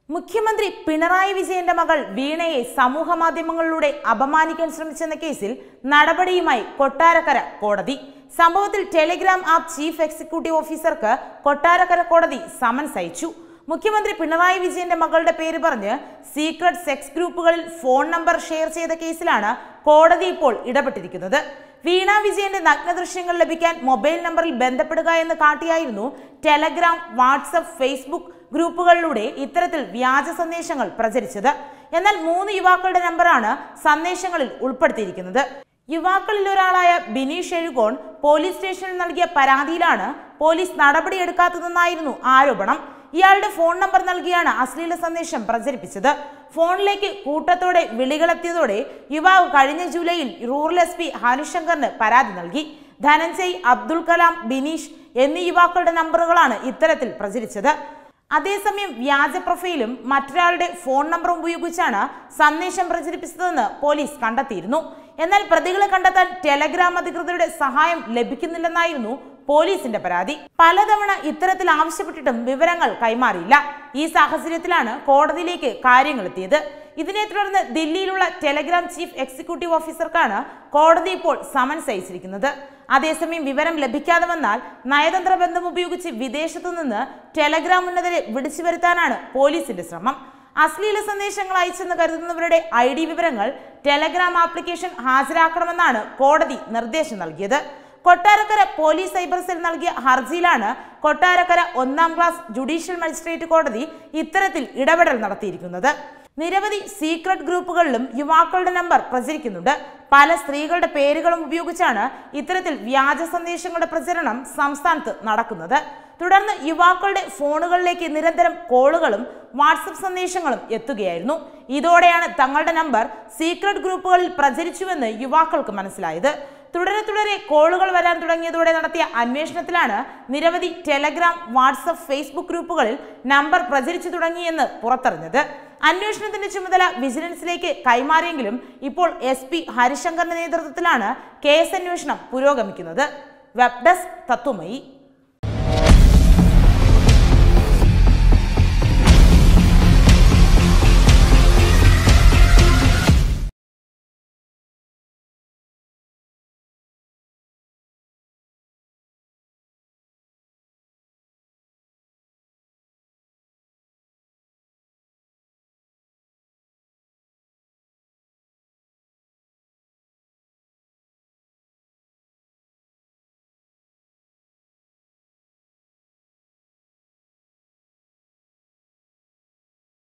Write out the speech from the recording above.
മുഖ്യമന്ത്രി പിണറായി വിജയന്റെ മകൾ വീണയെ സമൂഹ മാധ്യമങ്ങളിലൂടെ അപമാനിക്കാൻ ശ്രമിച്ചെന്ന കേസിൽ നടപടിയുമായി കൊട്ടാരക്കര കോടതി സംഭവത്തിൽ ടെലിഗ്രാം ആപ്പ് ചീഫ് എക്സിക്യൂട്ടീവ് ഓഫീസർക്ക് കൊട്ടാരക്കര കോടതി സമൻസ് അയച്ചു മുഖ്യമന്ത്രി പിണറായി വിജയന്റെ മകളുടെ പേര് പറഞ്ഞ് സീക്രട്ട് സെക്സ് ഗ്രൂപ്പുകളിൽ ഫോൺ നമ്പർ ഷെയർ ചെയ്ത കേസിലാണ് കോടതി ഇപ്പോൾ ഇടപെട്ടിരിക്കുന്നത് വീണ വിജയന്റെ നഗ്നദൃശ്യങ്ങൾ ലഭിക്കാൻ മൊബൈൽ നമ്പറിൽ ബന്ധപ്പെടുക എന്ന് കാട്ടിയായിരുന്നു ടെലഗ്രാം വാട്സപ്പ് ഫേസ്ബുക്ക് ഗ്രൂപ്പുകളിലൂടെ ഇത്തരത്തിൽ വ്യാജ സന്ദേശങ്ങൾ പ്രചരിച്ചത് എന്നാൽ മൂന്ന് യുവാക്കളുടെ നമ്പറാണ് സന്ദേശങ്ങളിൽ ഉൾപ്പെടുത്തിയിരിക്കുന്നത് യുവാക്കളിൽ ഒരാളായ ബിനീഷ് എഴുകോൺ പോലീസ് സ്റ്റേഷനിൽ നൽകിയ പരാതിയിലാണ് പോലീസ് നടപടിയെടുക്കാത്തതെന്നായിരുന്നു ആരോപണം ഇയാളുടെ ഫോൺ നമ്പർ നൽകിയാണ് അശ്ലീല സന്ദേശം പ്രചരിപ്പിച്ചത് ഫോണിലേക്ക് കൂട്ടത്തോടെ വിളികളെത്തിയതോടെ യുവാവ് കഴിഞ്ഞ ജൂലൈയിൽ റൂറൽ എസ് പി ഹനുശങ്കറിന് പരാതി നൽകി ധനഞ്ജയ് അബ്ദുൽ കലാം ബിനീഷ് എന്നീ യുവാക്കളുടെ നമ്പറുകളാണ് ഇത്തരത്തിൽ പ്രചരിച്ചത് അതേസമയം വ്യാജ പ്രൊഫൈലും മറ്റൊരാളുടെ ഫോൺ നമ്പറും ഉപയോഗിച്ചാണ് സന്ദേശം പ്രചരിപ്പിച്ചതെന്ന് പോലീസ് കണ്ടെത്തിയിരുന്നു എന്നാൽ പ്രതികളെ കണ്ടെത്താൻ ടെലഗ്രാം അധികൃതരുടെ സഹായം ലഭിക്കുന്നില്ലെന്നായിരുന്നു പോലീസിന്റെ പരാതി പലതവണ ഇത്തരത്തിൽ ആവശ്യപ്പെട്ടിട്ടും വിവരങ്ങൾ കൈമാറിയില്ല ഈ സാഹചര്യത്തിലാണ് കോടതിയിലേക്ക് കാര്യങ്ങൾ എത്തിയത് ഇതിനെ തുടർന്ന് ദില്ലിയിലുള്ള ടെലഗ്രാം ചീഫ് എക്സിക്യൂട്ടീവ് ഓഫീസർക്കാണ് കോടതി ഇപ്പോൾ സമൻസ് അയച്ചിരിക്കുന്നത് അതേസമയം വിവരം ലഭിക്കാതെ വന്നാൽ നയതന്ത്ര ബന്ധം ഉപയോഗിച്ച് വിദേശത്തു നിന്ന് ടെലഗ്രാം ഉന്നതരെ വിളിച്ചു വരുത്താനാണ് പോലീസിന്റെ ശ്രമം അശ്ലീല സന്ദേശങ്ങൾ അയച്ചെന്ന് കരുതുന്നവരുടെ ഐ ഡി വിവരങ്ങൾ ടെലഗ്രാം ആപ്ലിക്കേഷൻ ഹാജരാക്കണമെന്നാണ് കോടതി നിർദ്ദേശം നൽകിയത് കൊട്ടാരക്കര പോലീസ് സൈബർ സെൽ നൽകിയ ഹർജിയിലാണ് കൊട്ടാരക്കര ഒന്നാം ക്ലാസ് ജുഡീഷ്യൽ മജിസ്ട്രേറ്റ് കോടതി ഇത്തരത്തിൽ ഇടപെടൽ നടത്തിയിരിക്കുന്നത് നിരവധി സീക്രട്ട് ഗ്രൂപ്പുകളിലും യുവാക്കളുടെ നമ്പർ പ്രചരിക്കുന്നുണ്ട് പല സ്ത്രീകളുടെ പേരുകളും ഉപയോഗിച്ചാണ് ഇത്തരത്തിൽ വ്യാജ സന്ദേശങ്ങളുടെ പ്രചരണം സംസ്ഥാനത്ത് നടക്കുന്നത് തുടർന്ന് യുവാക്കളുടെ ഫോണുകളിലേക്ക് നിരന്തരം കോളുകളും വാട്സപ്പ് സന്ദേശങ്ങളും എത്തുകയായിരുന്നു ഇതോടെയാണ് തങ്ങളുടെ നമ്പർ സീക്രട്ട് ഗ്രൂപ്പുകളിൽ പ്രചരിച്ചുവെന്ന് യുവാക്കൾക്ക് മനസ്സിലായത് തുടരെ തുടരെ കോളുകൾ വരാൻ തുടങ്ങിയതോടെ നടത്തിയ അന്വേഷണത്തിലാണ് നിരവധി ടെലഗ്രാം വാട്സപ്പ് ഫേസ്ബുക്ക് ഗ്രൂപ്പുകളിൽ നമ്പർ പ്രചരിച്ചു തുടങ്ങിയെന്ന് പുറത്തറിഞ്ഞത് അന്വേഷണത്തിന്റെ ചുമതല വിജിലൻസിലേക്ക് കൈമാറിയെങ്കിലും ഇപ്പോൾ എസ് പി ഹരിശങ്കറിന്റെ നേതൃത്വത്തിലാണ് കേസ് അന്വേഷണം പുരോഗമിക്കുന്നത് വെബ് ഡെസ്ക് തത്വമയി